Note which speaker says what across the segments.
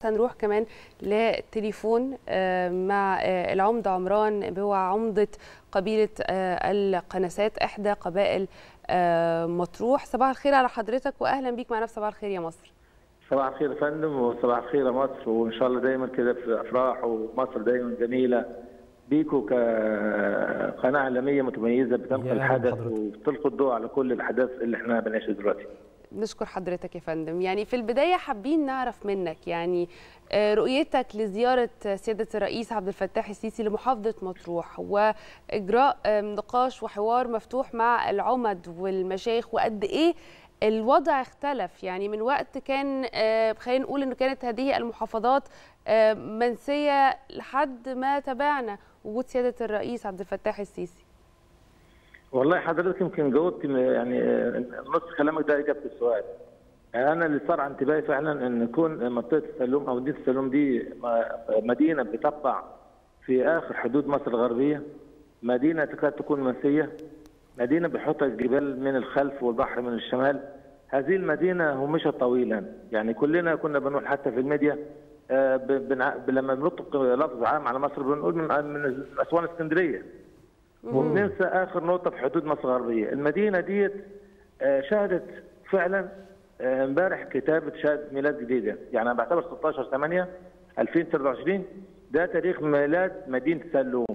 Speaker 1: حتى نروح كمان للتليفون مع العمده عمران هو عمده قبيله القناسات احدى قبائل مطروح صباح الخير على حضرتك واهلا بيك معنا في صباح الخير يا مصر
Speaker 2: صباح الخير يا فندم وصباح الخير يا مصر وان شاء الله دايما كده في افراح ومصر دايما جميله بيكو كقناه اعلاميه متميزه بتنقل الحدث وبتلقي الضوء على كل الاحداث اللي احنا بنعيشها دلوقتي.
Speaker 1: نشكر حضرتك يا فندم يعني في البدايه حابين نعرف منك يعني رؤيتك لزياره سياده الرئيس عبد الفتاح السيسي لمحافظه مطروح واجراء نقاش وحوار مفتوح مع العمد والمشايخ وقد ايه الوضع اختلف يعني من وقت كان خلينا نقول انه كانت هذه المحافظات منسيه لحد ما تابعنا وجود سياده الرئيس عبد الفتاح السيسي.
Speaker 2: والله حضرتك يمكن جاوبت يعني نص كلامك ده اجابه السؤال. انا اللي صار انتباهي فعلا ان يكون منطقه السلوم او مدينه السلوم دي مدينه بتقع في اخر حدود مصر الغربيه مدينه تكاد تكون منسيه مدينه بحوطه الجبال من الخلف والبحر من الشمال هذه المدينه همشت طويلا يعني كلنا كنا بنقول حتى في الميديا آه بنع... لما بنطلق لفظ عام على مصر بنقول من من اسوان اسكندريه وبننسى اخر نقطه في حدود مصر الغربيه المدينه ديت آه شهدت فعلا امبارح آه كتابه شهاده ميلاد جديده يعني انا بعتبر 16 8 2023 ده تاريخ ميلاد مدينه سلوم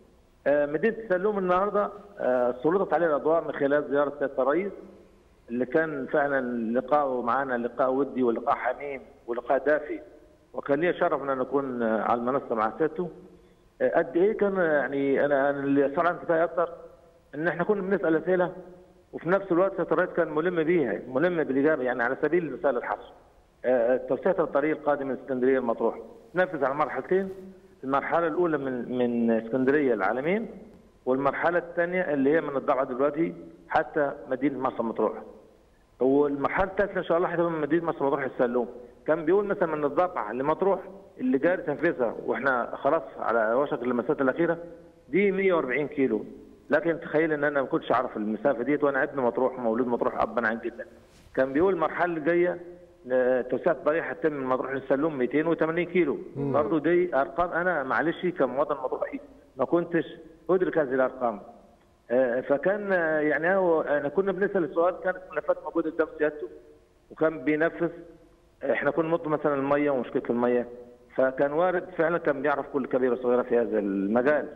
Speaker 2: مدينه السلوم النهارده سلطت عليه الاضواء من خلال زياره سياده الرئيس اللي كان فعلا لقاءه معنا لقاء ودي ولقاء حميم ولقاء دافي وكان لي شرف ان انا اكون على المنصه مع سيادته قد ايه كان يعني انا اللي صار عندي انتباهي اكثر ان احنا كنا بنسال اسئله وفي نفس الوقت سياده الرئيس كان ملم بيها ملم بالاجابه يعني على سبيل المثال الحصر توسعه الطريق القادم من اسكندريه لمطروح نفذ على مرحلتين المرحله الاولى من من اسكندريه العالمين والمرحله الثانيه اللي هي من الضبعه دلوقتي حتى مدينه مرسى مطروح والمرحله الثالثه ان شاء الله هتبقى من مدينه مرسى مطروح السلوم كان بيقول مثلا من الضبعه لمطروح اللي جاري تنفيذها واحنا خلاص على وشك المسافه الاخيره دي 140 كيلو لكن تخيل ان انا ما كنتش اعرف المسافه ديت وانا ابن مطروح مولود مطروح ابا عن جدا كان بيقول المرحله اللي جايه توسعه الطريق هتتم من مطروح للسلوم 280 كيلو برضه دي ارقام انا معلش كمواطن مطروحي ما كنتش ادرك هذه الارقام فكان يعني انا كنا بنسال السؤال كانت ملفات موجوده قدام سيادته وكان بينفذ احنا كنا نطلب مثلا الميه ومشكله الميه فكان وارد فعلا كان بيعرف كل كبيره وصغيره في هذا المجال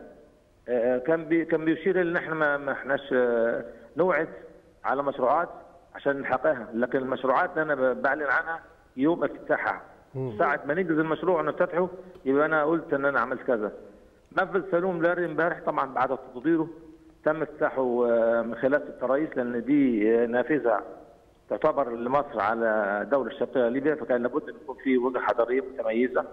Speaker 2: كان بي كان بيشير ان احنا ما, ما احناش نوعد على مشروعات عشان نحققها لكن المشروعات اللي انا بعلن عنها يوم افتتاحها ساعة ما ننجز المشروع ونفتتحه يبقى انا قلت ان انا عملت كذا نفذ سلوم لاري امبارح طبعا بعد تطويره تم افتتاحه من خلال الرئيس لان دي نافذه تعتبر لمصر على الدوله الشرقيه ليبيا فكان لابد ان يكون في وجهه حضاريه متميزه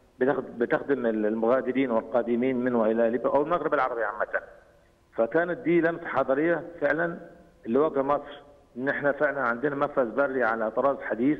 Speaker 2: بتخدم المغادرين والقادمين من والى ليبيا او المغرب العربي عامه. فكانت دي لمسه حضاريه فعلا اللي وجه مصر ان احنا فعلا عندنا منفذ بري على طراز حديث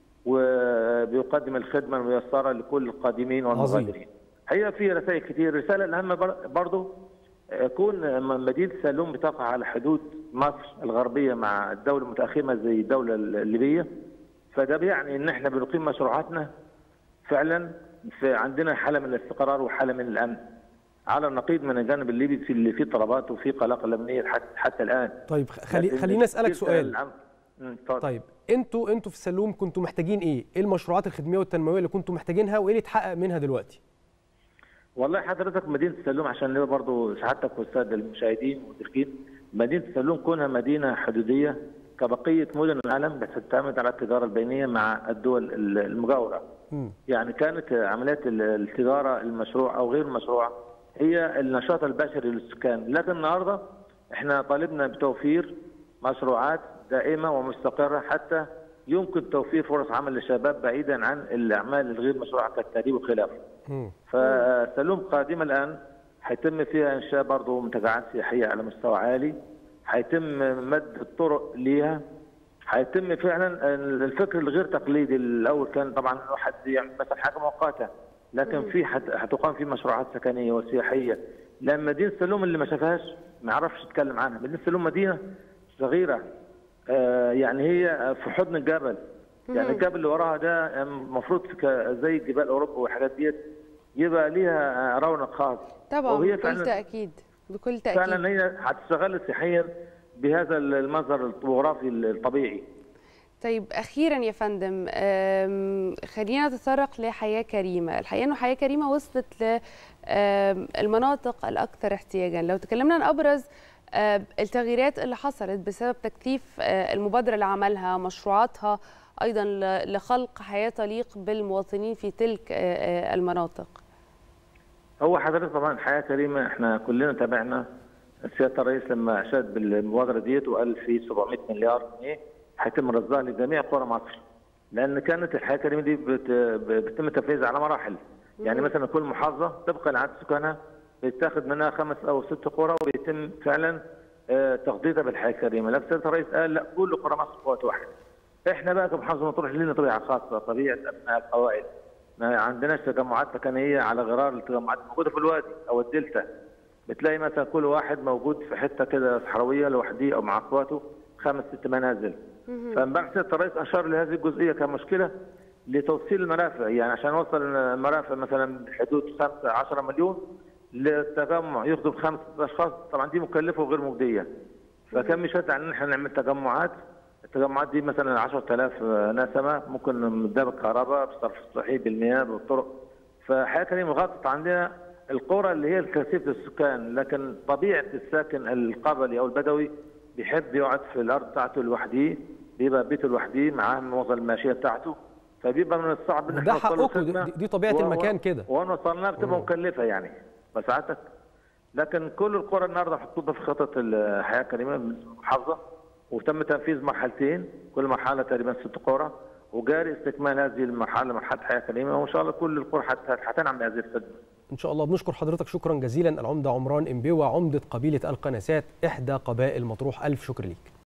Speaker 2: وبيقدم الخدمه الميسره لكل القادمين والمغادرين. هي في رسائل كتير، الرساله الاهم برضه كون مدينه سلوم بتقع على حدود مصر الغربيه مع الدوله المتاخمه زي الدوله الليبيه فده بيعني ان احنا بنقيم مشروعاتنا فعلا في عندنا حاله من الاستقرار وحاله من الامن على النقيض من الجانب الليبي في اللي فيه طلبات وفي قلق امنيه حتى, حتى الان
Speaker 3: طيب خلي خليني اسالك سؤال طيب انتوا انتوا في السلوم كنتوا محتاجين ايه؟ ايه المشروعات الخدميه والتنمويه اللي كنتوا محتاجينها وايه اللي اتحقق منها دلوقتي؟
Speaker 2: والله حضرتك مدينه السلوم عشان نبقى برضه سعادتك والساده المشاهدين والمدركين مدينه السلوم كونها مدينه حدوديه كبقيه مدن العالم بتعتمد على التجاره البينيه مع الدول المجاوره. م. يعني كانت عمليات التجاره المشروع او غير المشروع هي النشاط البشري للسكان، لكن النهارده احنا طالبنا بتوفير مشروعات دائمه ومستقره حتى يمكن توفير فرص عمل للشباب بعيدا عن الاعمال الغير مشروعه كالتدريب وخلافه. فسلوم قادمه الان هيتم فيها انشاء برضه منتجعات سياحيه على مستوى عالي هيتم مد الطرق ليها هيتم فعلا الفكر الغير تقليدي الاول كان طبعا الواحد يعمل مثلا حاجه مؤقته لكن في هتقام في مشروعات سكنيه وسياحيه لان مدينه سلوم اللي ما شافهاش ما يعرفش يتكلم عنها مدينه سلوم مدينه صغيره آه يعني هي في حضن الجبل يعني الجبل اللي وراها ده المفروض زي جبال اوروبا والحاجات ديت يبقى ليها رونق خاص
Speaker 1: طبعا بكل تاكيد بكل تاكيد
Speaker 2: فعلا هي هتستغل سياحيا بهذا المنظر الطبوغرافي الطبيعي
Speaker 1: طيب اخيرا يا فندم خلينا نتطرق لحياه كريمه الحقيقه انه حياه كريمه وصلت للمناطق الاكثر احتياجا لو تكلمنا عن ابرز التغييرات اللي حصلت بسبب تكثيف المبادره اللي عملها مشروعاتها ايضا لخلق حياه تليق بالمواطنين في تلك المناطق
Speaker 2: هو حضرتك طبعا حياه كريمه احنا كلنا تابعنا سياده الرئيس لما اشاد بالمبادره ديت وقال في 700 مليار جنيه هيتم رصدها لجميع قرى مصر لان كانت الحياه الكريمه دي بت... بيتم تنفيذها على مراحل يعني مثلا كل محافظه طبقا لعدد سكانها بيتاخد منها خمس او ست قرى وبيتم فعلا تغطيتها بالحياه الكريمه لكن سياده الرئيس قال لا كل قرى مصر في وقت واحد احنا بقى كمحافظه مطروح لنا طبيعه خاصه طبيعه ابناء القوائل ما عندناش تجمعات سكنيه على غرار التجمعات الموجوده في الوادي او الدلتا بتلاقي مثلا كل واحد موجود في حته كده صحراويه لوحده او مع اخواته خمس ست منازل فامبارح سياده الرئيس اشار لهذه الجزئيه كمشكله لتوصيل المرافق يعني عشان نوصل المرافق مثلا بحدود 5 10 مليون للتجمع يخدم خمس اشخاص طبعا دي مكلفه وغير مجديه فكان مش على ان احنا نعمل تجمعات التجمعات دي مثلا 10000 نسمه ممكن ده بالكهرباء بالصرف الصحي بالمياه بالطرق فحياه كريمه غطت عندنا القرى اللي هي الكثيفه السكان لكن طبيعه الساكن القبلي او البدوي بيحب يقعد في الارض بتاعته لوحده بيبقى بيته لوحده معاه موظف الماشيه بتاعته فبيبقى من الصعب ان
Speaker 3: ده حقكم دي, دي طبيعه
Speaker 2: و...
Speaker 3: المكان كده
Speaker 2: وان وصلناها بتبقى مكلفه يعني مساعتك لكن كل القرى النهارده محطوطه في خطط الحياه الكريمه المحافظه وتم تنفيذ مرحلتين كل مرحله تقريبا ست قرى وجاري استكمال هذه المرحله مرحله حياه كريمه وان شاء الله كل القرى هتنعم بهذه الخدمه.
Speaker 3: ان شاء الله بنشكر حضرتك شكرا جزيلا العمده عمران امبيوه عمده قبيله القناسات احدى قبائل مطروح الف شكر ليك.